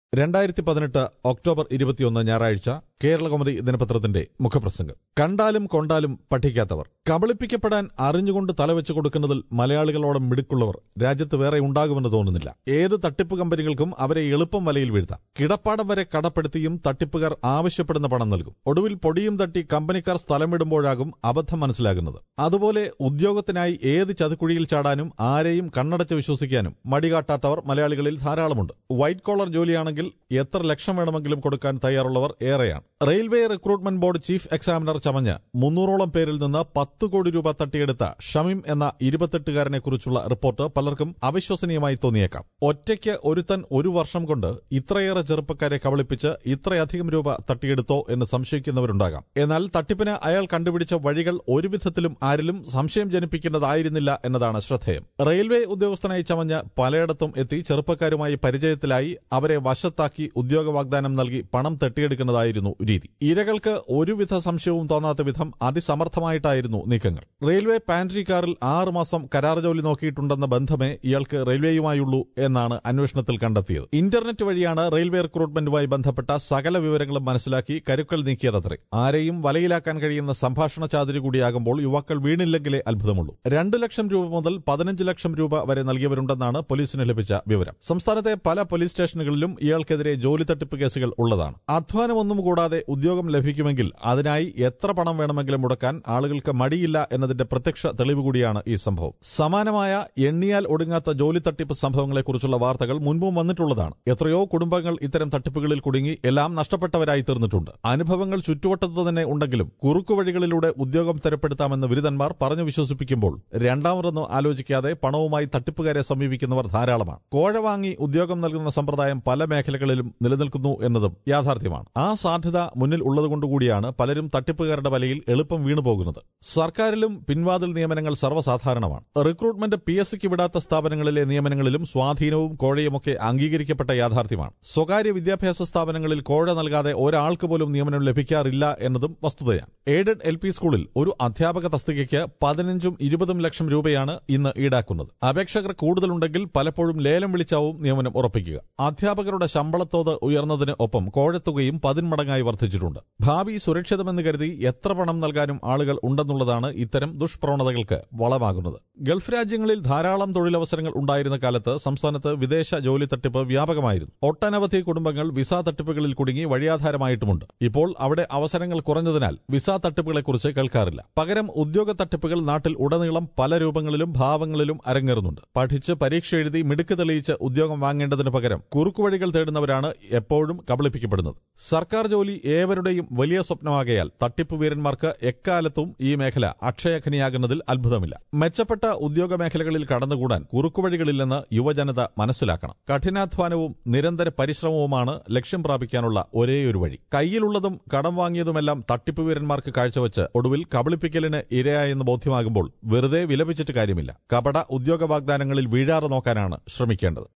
രണ്ടായിരത്തി പതിനെട്ട് ഒക്ടോബർ ഇരുപത്തിയൊന്ന് ഞായറാഴ്ച കേരളകൗമുദി ദിനപത്രത്തിന്റെ മുഖപ്രസംഗം കണ്ടാലും കൊണ്ടാലും പഠിക്കാത്തവർ കബളിപ്പിക്കപ്പെടാൻ അറിഞ്ഞുകൊണ്ട് തലവെച്ച് കൊടുക്കുന്നതിൽ മലയാളികളോളം മിടുക്കുള്ളവർ രാജ്യത്ത് വേറെ ഉണ്ടാകുമെന്ന് തോന്നുന്നില്ല ഏത് തട്ടിപ്പ് കമ്പനികൾക്കും അവരെ എളുപ്പം വലയിൽ വീഴ്ത്താം കിടപ്പാടം വരെ കടപ്പെടുത്തിയും തട്ടിപ്പുകാർ ആവശ്യപ്പെടുന്ന പണം നൽകും ഒടുവിൽ പൊടിയും തട്ടി കമ്പനിക്കാർ സ്ഥലം വിടുമ്പോഴാകും അബദ്ധം മനസ്സിലാകുന്നത് അതുപോലെ ഉദ്യോഗത്തിനായി ഏത് ചതുക്കുഴിയിൽ ചാടാനും ആരെയും കണ്ണടച്ച് വിശ്വസിക്കാനും മടികാട്ടാത്തവർ മലയാളികളിൽ ധാരാളമുണ്ട് വൈറ്റ് കോളർ ജോലിയാണെങ്കിൽ എത്ര ലക്ഷം വേണമെങ്കിലും കൊടുക്കാൻ തയ്യാറുള്ളവർ ഏറെയാണ് railway recruitment board chief examiner ചമഞ്ഞ് മുന്നൂറോളം പേരിൽ നിന്ന് പത്ത് കോടി രൂപ തട്ടിയെടുത്ത ഷമീം എന്ന ഇരുപത്തെട്ടുകാരനെ കുറിച്ചുള്ള റിപ്പോർട്ട് പലർക്കും അവിശ്വസനീയമായി തോന്നിയേക്കാം ഒറ്റയ്ക്ക് ഒരുത്തൻ ഒരു വർഷം കൊണ്ട് ഇത്രയേറെ ചെറുപ്പക്കാരെ കബളിപ്പിച്ച് ഇത്രയധികം രൂപ തട്ടിയെടുത്തോ എന്ന് സംശയിക്കുന്നവരുണ്ടാകാം എന്നാൽ തട്ടിപ്പിന് അയാൾ കണ്ടുപിടിച്ച വഴികൾ ഒരു വിധത്തിലും ആരിലും സംശയം ജനിപ്പിക്കുന്നതായിരുന്നില്ല എന്നതാണ് ശ്രദ്ധേയം റെയിൽവേ ഉദ്യോഗസ്ഥനായി ചമഞ്ഞ് പലയിടത്തും എത്തി ചെറുപ്പക്കാരുമായി പരിചയത്തിലായി അവരെ വശത്താക്കി ഉദ്യോഗ വാഗ്ദാനം നൽകി പണം തട്ടിയെടുക്കുന്നതായിരുന്നു രീതി ഇരകൾക്ക് ഒരുവിധ സംശയവും തോന്നാത്ത വിധം അതിസമർത്ഥമായിട്ടായിരുന്നു നീക്കങ്ങൾ റെയിൽവേ പാൻട്രി കാറിൽ ആറ് മാസം കരാർ ജോലി നോക്കിയിട്ടുണ്ടെന്ന ബന്ധമേ ഇയാൾക്ക് റെയിൽവേയുമായുള്ളൂ എന്നാണ് അന്വേഷണത്തിൽ കണ്ടെത്തിയത് ഇന്റർനെറ്റ് വഴിയാണ് റെയിൽവേ റിക്രൂട്ട്മെന്റുമായി ബന്ധപ്പെട്ട സകല വിവരങ്ങളും മനസ്സിലാക്കി കരുക്കൾ നീക്കിയതത്രേ ആരെയും വലയിലാക്കാൻ കഴിയുന്ന സംഭാഷണ ചാതുരി കൂടിയാകുമ്പോൾ യുവാക്കൾ വീണില്ലെങ്കിലേ അത്ഭുതമുള്ളൂ രണ്ടു ലക്ഷം രൂപ മുതൽ പതിനഞ്ച് ലക്ഷം രൂപ വരെ നൽകിയവരുണ്ടെന്നാണ് പോലീസിന് ലഭിച്ച വിവരം സംസ്ഥാനത്തെ പല പോലീസ് സ്റ്റേഷനുകളിലും ഇയാൾക്കെതിരെ ജോലി തട്ടിപ്പ് കേസുകൾ ഉള്ളതാണ് അധ്വാനമൊന്നും കൂടാതെ ഉദ്യോഗം ലഭിക്കുമെങ്കിൽ അതിനായി എത്ര പണം വേണമെങ്കിലും മുടക്കാൻ ആളുകൾക്ക് മടിയില്ല എന്നതിന്റെ പ്രത്യക്ഷ തെളിവ് കൂടിയാണ് ഈ സംഭവം സമാനമായ എണ്ണിയാൽ ഒടുങ്ങാത്ത ജോലി തട്ടിപ്പ് സംഭവങ്ങളെക്കുറിച്ചുള്ള വാർത്തകൾ മുൻപും വന്നിട്ടുള്ളതാണ് എത്രയോ കുടുംബങ്ങൾ ഇത്തരം തട്ടിപ്പുകളിൽ കുടുങ്ങി എല്ലാം നഷ്ടപ്പെട്ടവരായി തീർന്നിട്ടുണ്ട് അനുഭവങ്ങൾ ചുറ്റുവട്ടത്ത് തന്നെ ഉണ്ടെങ്കിലും കുറുക്കുവഴികളിലൂടെ ഉദ്യോഗം സ്ഥിരപ്പെടുത്താമെന്ന് ബിരുദന്മാർ പറഞ്ഞു വിശ്വസിപ്പിക്കുമ്പോൾ രണ്ടാമതൊന്നും ആലോചിക്കാതെ പണവുമായി തട്ടിപ്പുകാരെ സമീപിക്കുന്നവർ ധാരാളമാണ് കോഴ വാങ്ങി ഉദ്യോഗം നൽകുന്ന സമ്പ്രദായം പല മേഖലകളിലും നിലനിൽക്കുന്നു എന്നതും യാഥാർത്ഥ്യമാണ് ആ സാധ്യത മുന്നിൽ ഉള്ളതുകൊണ്ടുകൂടിയാണ് പലരും തട്ടിപ്പുകാരുടെ വലയിൽ എളുപ്പം വീണുപോകുന്നത് സർക്കാരിലും പിൻവാതിൽ നിയമനങ്ങൾ സർവ്വസാധാരണമാണ് റിക്രൂട്ട്മെന്റ് പി എസ് സിക്ക് വിടാത്ത സ്ഥാപനങ്ങളിലെ നിയമനങ്ങളിലും സ്വാധീനവും കോഴയുമൊക്കെ അംഗീകരിക്കപ്പെട്ട യാഥാർത്ഥ്യമാണ് സ്വകാര്യ വിദ്യാഭ്യാസ സ്ഥാപനങ്ങളിൽ കോഴ നൽകാതെ ഒരാൾക്ക് പോലും നിയമനം ലഭിക്കാറില്ല എന്നതും വസ്തുതയാണ് എയ്ഡഡ് എൽ പി സ്കൂളിൽ ഒരു അധ്യാപക തസ്തികയ്ക്ക് പതിനഞ്ചും ഇരുപതും ലക്ഷം രൂപയാണ് ഇന്ന് ഈടാക്കുന്നത് അപേക്ഷകർ കൂടുതലുണ്ടെങ്കിൽ പലപ്പോഴും ലേലം വിളിച്ചാവും നിയമനം ഉറപ്പിക്കുക അധ്യാപകരുടെ ശമ്പളത്തോത് ഉയർന്നതിന് ഒപ്പം കോഴത്തുകയും പതിന്മടങ്ങായി വർദ്ധിച്ചിട്ടുണ്ട് ഭാവി സുരക്ഷിതമെന്ന് കരുതി എത്ര പണം നൽകാനും ആളുകൾ ഉണ്ടെന്നുള്ളതാണ് ഇത്തരം ദുഷ്പ്രവണതകൾക്ക് വളമാകുന്നത് ഗൾഫ് രാജ്യങ്ങളിൽ ധാരാളം തൊഴിലവസരങ്ങൾ ഉണ്ടായിരുന്ന കാലത്ത് സംസ്ഥാനത്ത് വിദേശ ജോലി തട്ടിപ്പ് വ്യാപകമായിരുന്നു ഒട്ടനവധി കുടുംബങ്ങൾ വിസ തട്ടിപ്പുകളിൽ കുടുങ്ങി വഴിയാധാരമായിട്ടുമുണ്ട് ഇപ്പോൾ അവിടെ അവസരങ്ങൾ കുറഞ്ഞതിനാൽ വിസ തട്ടിപ്പുകളെക്കുറിച്ച് കേൾക്കാറില്ല പകരം ഉദ്യോഗ തട്ടിപ്പുകൾ നാട്ടിൽ ഉടനീളം പല രൂപങ്ങളിലും ഭാവങ്ങളിലും അരങ്ങേറുന്നുണ്ട് പഠിച്ച് പരീക്ഷ എഴുതി മിടുക്ക് തെളിയിച്ച് ഉദ്യോഗം വാങ്ങേണ്ടതിന് പകരം കുറുക്കുവഴികൾ തേടുന്നവരാണ് എപ്പോഴും കബളിപ്പിക്കപ്പെടുന്നത് സർക്കാർ ജോലി ഏവരുടെയും വലിയ സ്വപ്നമാകയാൽ തട്ടിപ്പ് വീരന്മാർക്ക് എക്കാലത്തും ഈ മേഖല അക്ഷയഖനിയാകുന്നതിൽ അത്ഭുതമില്ല മെച്ചപ്പെട്ട ഉദ്യോഗ മേഖലകളിൽ കടന്നുകൂടാൻ കുറുക്കുവഴികളില്ലെന്ന് യുവജനത മനസ്സിലാക്കണം കഠിനാധ്വാനവും നിരന്തര പരിശ്രമവുമാണ് ലക്ഷ്യം പ്രാപിക്കാനുള്ള ഒരേയൊരു വഴി കയ്യിലുള്ളതും കടം വാങ്ങിയതുമെല്ലാം തട്ടിപ്പ് വീരന്മാർക്ക് കാഴ്ചവെച്ച് ഒടുവിൽ കബളിപ്പിക്കലിന് ഇരയായെന്ന് ബോധ്യമാകുമ്പോൾ വെറുതെ വിലപിച്ചിട്ട് കാര്യമില്ല കപട ഉദ്യോഗ വാഗ്ദാനങ്ങളിൽ വീഴാതെ നോക്കാനാണ് ശ്രമിക്കേണ്ടത്